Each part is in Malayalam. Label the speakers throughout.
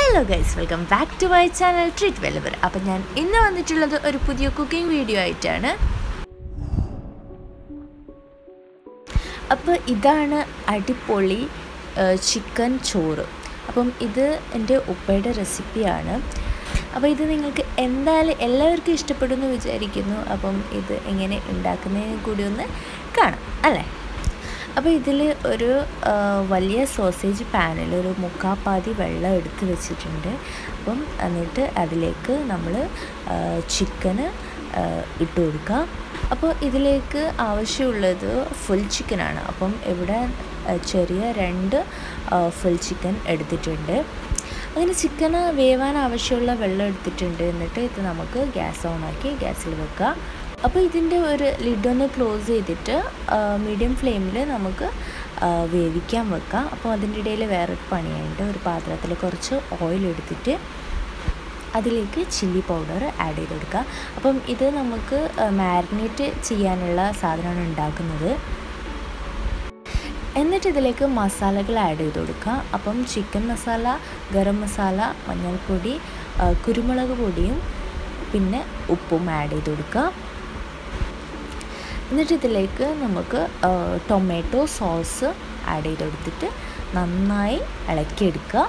Speaker 1: hello guys welcome back to my channel treat വെല്ലവർ അപ്പം ഞാൻ ഇന്ന് വന്നിട്ടുള്ളത് ഒരു പുതിയ കുക്കിംഗ് വീഡിയോ ആയിട്ടാണ് അപ്പോൾ ഇതാണ് അടിപൊളി ചിക്കൻ ചോറ് അപ്പം ഇത് എൻ്റെ ഉപ്പയുടെ റെസിപ്പിയാണ് അപ്പോൾ ഇത് നിങ്ങൾക്ക് എന്തായാലും എല്ലാവർക്കും ഇഷ്ടപ്പെടുമെന്ന് വിചാരിക്കുന്നു അപ്പം ഇത് എങ്ങനെ ഉണ്ടാക്കുന്നതിന് കൂടി ഒന്ന് കാണാം അല്ലേ അപ്പോൾ ഇതിൽ ഒരു ആ, വലിയ സോസേജ് പാനിൽ ഒരു മുക്കാപ്പാതി വെള്ളം എടുത്ത് വെച്ചിട്ടുണ്ട് അപ്പം എന്നിട്ട് അതിലേക്ക് നമ്മൾ ചിക്കന് ഇട്ട് കൊടുക്കുക അപ്പോൾ ഇതിലേക്ക് ആവശ്യമുള്ളത് ഫുൾ ചിക്കനാണ് അപ്പം ഇവിടെ ആ, ചെറിയ രണ്ട് ഫുൾ ചിക്കൻ എടുത്തിട്ടുണ്ട് അങ്ങനെ ചിക്കന് വേവാൻ ആവശ്യമുള്ള വെള്ളം എടുത്തിട്ടുണ്ട് എന്നിട്ട് ഇത് നമുക്ക് ഗ്യാസ് ഓണാക്കി ഗ്യാസിൽ വെക്കുക അപ്പോൾ ഇതിൻ്റെ ഒരു ലിഡൊന്ന് ക്ലോസ് ചെയ്തിട്ട് മീഡിയം ഫ്ലെയിമിൽ നമുക്ക് ആ, വേവിക്കാൻ വെക്കാം അപ്പോൾ അതിൻ്റെ ഇടയിൽ വേറൊരു പണിയുണ്ട് ഒരു പാത്രത്തിൽ കുറച്ച് ഓയിൽ എടുത്തിട്ട് അതിലേക്ക് ചില്ലി പൗഡർ ആഡ് ചെയ്ത് കൊടുക്കുക അപ്പം ഇത് നമുക്ക് മാരിനേറ്റ് ചെയ്യാനുള്ള സാധനമാണ് ഉണ്ടാക്കുന്നത് എന്നിട്ട് ഇതിലേക്ക് മസാലകൾ ആഡ് ചെയ്ത് കൊടുക്കുക അപ്പം ചിക്കൻ മസാല ഗരം മസാല മഞ്ഞൾപ്പൊടി ആ, കുരുമുളക് പൊടിയും പിന്നെ ഉപ്പും ആഡ് ചെയ്ത് കൊടുക്കുക എന്നിട്ട് ഇതിലേക്ക് നമുക്ക് ആ, ടൊമാറ്റോ സോസ് ആഡ് ചെയ്ത് കൊടുത്തിട്ട് നന്നായി ഇളക്കിയെടുക്കുക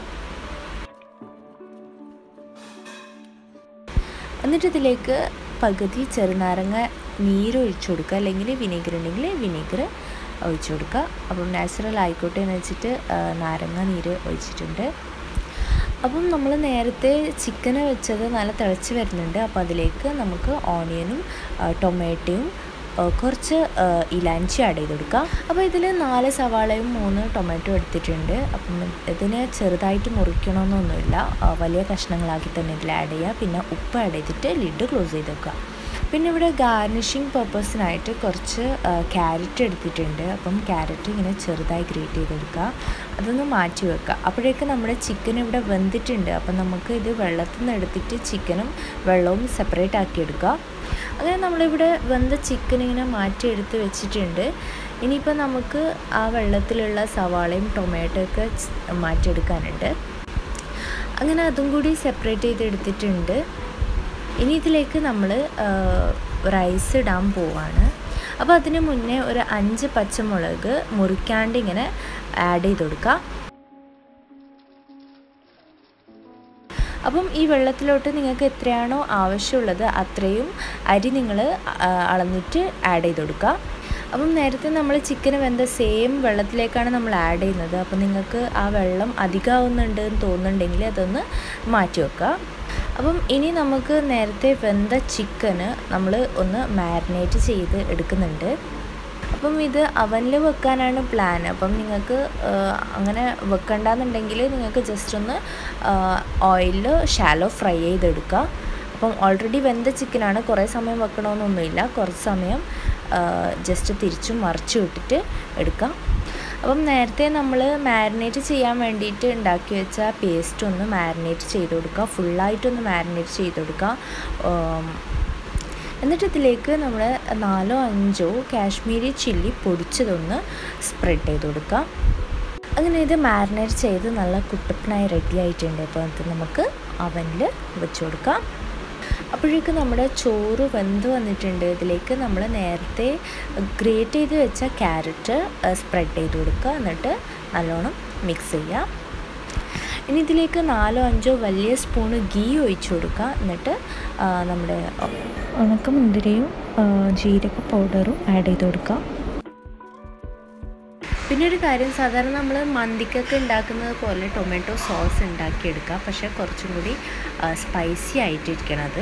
Speaker 1: എന്നിട്ട് ഇതിലേക്ക് പകുതി ചെറുനാരങ്ങ നീര് ഒഴിച്ചു കൊടുക്കുക അല്ലെങ്കിൽ വിനീഗർ ഉണ്ടെങ്കിൽ വിനീഗർ ഒഴിച്ചു കൊടുക്കുക അപ്പം നാച്ചുറൽ ആയിക്കോട്ടെ എന്ന് വെച്ചിട്ട് ആ, നാരങ്ങ നീര് ഒഴിച്ചിട്ടുണ്ട് അപ്പം നമ്മൾ നേരത്തെ ചിക്കന് വെച്ചത് നല്ല തിളച്ച് വരുന്നുണ്ട് അപ്പോൾ അതിലേക്ക് നമുക്ക് ഓണിയനും ആ, ടൊമാറ്റോയും ആ, കുറച്ച് ആ, ഇലാഞ്ചി ആഡ് ചെയ്ത് കൊടുക്കാം അപ്പോൾ ഇതിൽ നാല് സവാളയും മൂന്ന് ടൊമാറ്റോ എടുത്തിട്ടുണ്ട് അപ്പം ഇതിന് ചെറുതായിട്ട് മുറിക്കണമെന്നൊന്നുമില്ല ആ, വലിയ കഷ്ണങ്ങളാക്കി തന്നെ ഇതിൽ ആഡ് ചെയ്യുക പിന്നെ ഉപ്പ് ആഡ് ചെയ്തിട്ട് ലിഡ് ക്ലോസ് ചെയ്ത് വെക്കുക പിന്നെ ഇവിടെ ഗാർണിഷിങ് പർപ്പസിനായിട്ട് കുറച്ച് ക്യാരറ്റ് എടുത്തിട്ടുണ്ട് അപ്പം ക്യാരറ്റ് ഇങ്ങനെ ചെറുതായി ഗ്രേറ്റ് ചെയ്തെടുക്കുക അതൊന്ന് മാറ്റി വെക്കുക അപ്പോഴേക്ക് നമ്മുടെ ചിക്കൻ ഇവിടെ വെന്തിട്ടുണ്ട് അപ്പം നമുക്ക് ഇത് വെള്ളത്തിൽ നിന്ന് എടുത്തിട്ട് ചിക്കനും വെള്ളവും സെപ്പറേറ്റ് ആക്കി എടുക്കുക അങ്ങനെ നമ്മളിവിടെ വെന്ത ചിക്കൻ ഇങ്ങനെ മാറ്റി എടുത്ത് വെച്ചിട്ടുണ്ട് ഇനിയിപ്പോൾ നമുക്ക് ആ വെള്ളത്തിലുള്ള സവാളയും ടൊമാറ്റോ ഒക്കെ ച്- മാറ്റിയെടുക്കാനുണ്ട് അങ്ങനെ അതും കൂടി സെപ്പറേറ്റ് ചെയ്ത് എടുത്തിട്ടുണ്ട് ഇനി ഇതിലേക്ക് നമ്മൾ റൈസ് ഇടാൻ പോവാണ് അപ്പോൾ അതിന് മുന്നേ ഒരു അഞ്ച് പച്ചമുളക് മുറിക്കാണ്ട് ഇങ്ങനെ ആഡ് ചെയ്ത് കൊടുക്കുക അപ്പം ഈ വെള്ളത്തിലോട്ട് നിങ്ങൾക്ക് എത്രയാണോ ആവശ്യമുള്ളത് അത്രയും അരി നിങ്ങൾ അളന്നിട്ട് ആഡ് ചെയ്ത് കൊടുക്കുക അപ്പം നേരത്തെ നമ്മൾ ചിക്കൻ വെന്ത സെയിം വെള്ളത്തിലേക്കാണ് നമ്മൾ ആഡ് ചെയ്യുന്നത് അപ്പം നിങ്ങൾക്ക് ആ വെള്ളം അധികമാവുന്നുണ്ട് എന്ന് തോന്നുന്നുണ്ടെങ്കിൽ അതൊന്ന് മാറ്റി വെക്കുക അപ്പം ഇനി നമുക്ക് നേരത്തെ വെന്ത ചിക്കന് നമ്മൾ ഒന്ന് മാരിനേറ്റ് ചെയ്ത് എടുക്കുന്നുണ്ട് അപ്പം ഇത് അവനിൽ വെക്കാനാണ് പ്ലാൻ അപ്പം നിങ്ങൾക്ക് ആ, അങ്ങനെ വെക്കണ്ടെന്നുണ്ടെങ്കിൽ നിങ്ങൾക്ക് ജസ്റ്റ് ഒന്ന് ഓയിലിൽ ഷാലോ ഫ്രൈ ചെയ്തെടുക്കുക അപ്പം ഓൾറെഡി വെന്ത ചിക്കനാണ് കുറേ സമയം വെക്കണമെന്നൊന്നുമില്ല കുറച്ച് സമയം ജസ്റ്റ് തിരിച്ചും മറിച്ച് വിട്ടിട്ട് എടുക്കാം അപ്പം നേരത്തെ നമ്മൾ മാരിനേറ്റ് ചെയ്യാൻ വേണ്ടിയിട്ട് ഉണ്ടാക്കി വെച്ച പേസ്റ്റ് ഒന്ന് മാരിനേറ്റ് ചെയ്ത് കൊടുക്കുക ഫുള്ളായിട്ടൊന്ന് മാരിനേറ്റ് ചെയ്ത് കൊടുക്കുക ഉം, എന്നിട്ട് ഇതിലേക്ക് നമ്മൾ നാലോ അഞ്ചോ കാശ്മീരി ചില്ലി പൊടിച്ചതൊന്ന് സ്പ്രെഡ് ചെയ്ത് കൊടുക്കുക അങ്ങനെ ഇത് മാരിനേറ്റ് ചെയ്ത് നല്ല കുട്ടപ്പനായി റെഡി ആയിട്ടുണ്ട് അപ്പോൾ അത് നമുക്ക് അവനിൽ വെച്ച് കൊടുക്കാം അപ്പോഴേക്ക് നമ്മുടെ ചോറ് വെന്ത് വന്നിട്ടുണ്ട് ഇതിലേക്ക് നമ്മൾ നേരത്തെ ഗ്രേറ്റ് ചെയ്ത് വെച്ച ക്യാരറ്റ് സ്പ്രെഡ് ചെയ്ത് കൊടുക്കുക എന്നിട്ട് നല്ലോണം മിക്സ് ചെയ്യുക ഇനി ഇതിലേക്ക് നാലോ അഞ്ചോ വലിയ സ്പൂണ് ഗീ ഒഴിച്ചു കൊടുക്കുക എന്നിട്ട് ആ, നമ്മുടെ ഉണക്കമുന്തിരിയും ജീരക പൗഡറും ആഡ് ചെയ്ത് കൊടുക്കുക പിന്നെ ഒരു കാര്യം സാധാരണ നമ്മൾ മന്തിക്കൊക്കെ ഉണ്ടാക്കുന്നത് പോലെ ടൊമാറ്റോ സോസ് ഉണ്ടാക്കിയെടുക്കുക പക്ഷേ കുറച്ചും കൂടി സ്പൈസി ആയിട്ടിരിക്കണം അത്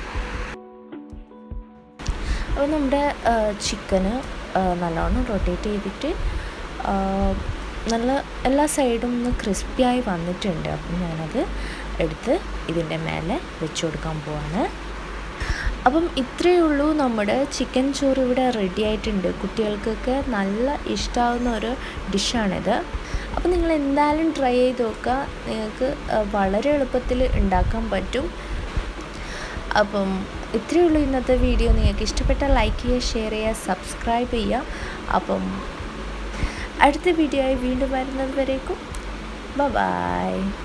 Speaker 1: അപ്പോൾ നമ്മുടെ ചിക്കന് നല്ലോണം റൊട്ടേറ്റ് ചെയ്തിട്ട് ആ, നല്ല എല്ലാ സൈഡും ഒന്ന് ക്രിസ്പിയായി വന്നിട്ടുണ്ട് അപ്പം ഞാനത് എടുത്ത് ഇതിൻ്റെ മേലെ വെച്ച് കൊടുക്കാൻ പോവാണ് അപ്പം ഇത്രയേ ഉള്ളൂ നമ്മുടെ ചിക്കൻ ചോറ് ഇവിടെ റെഡി ആയിട്ടുണ്ട് കുട്ടികൾക്കൊക്കെ നല്ല ഇഷ്ടമാവുന്ന ഒരു ഡിഷാണിത് അപ്പം നിങ്ങൾ എന്തായാലും ട്രൈ ചെയ്ത് നോക്കുക നിങ്ങൾക്ക് ആ, വളരെ എളുപ്പത്തിൽ ഉണ്ടാക്കാൻ പറ്റും അപ്പം ഇത്രയേ ഉള്ളൂ ഇന്നത്തെ വീഡിയോ നിങ്ങൾക്ക് ഇഷ്ടപ്പെട്ടാൽ ലൈക്ക് ചെയ്യുക ഷെയർ ചെയ്യുക സബ്സ്ക്രൈബ് ചെയ്യുക അപ്പം അടുത്ത വീഡിയോ ആയി വീണ്ടും വരുന്നത് വരേക്കും ബൈ